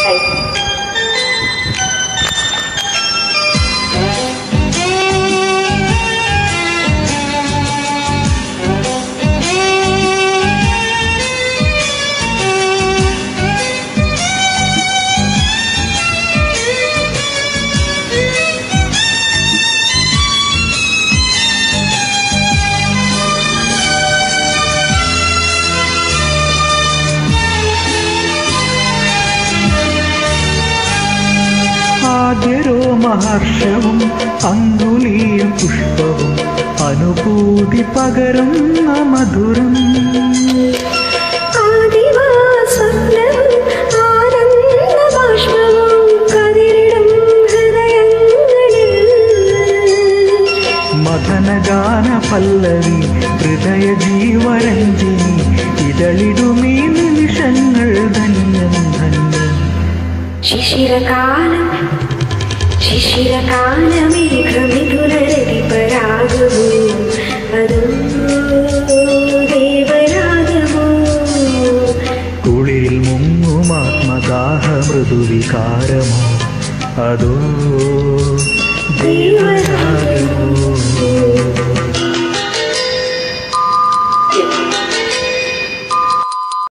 Nice. ആദ്യരോ മഹർഷവും അങ്കുലീയ പുഷ്പവും അനുഭൂതി പകരുന്ന മധുരം ആദിവാസ്വപ്നവും ആനന്ദബാഷ്പവും കതിരിടും ഹൃദയങ്ങളിൽ മദനഗാന പല്ലവി ഹൃദയ ജീവരഞ്ജിനി ഇതളിടുമീ നിമിഷങ്ങൾ ധന്യം ധന്യം ശിശിരകാലം ശിശിരകാലമേഘമിഥുനരതിപരാഗമോ അതോ ദേവരാഗമോ കുളിരിൽ മുങ്ങുമാത്മദാഹ മൃദുവികാരമോ അതോ ദേവരാഗ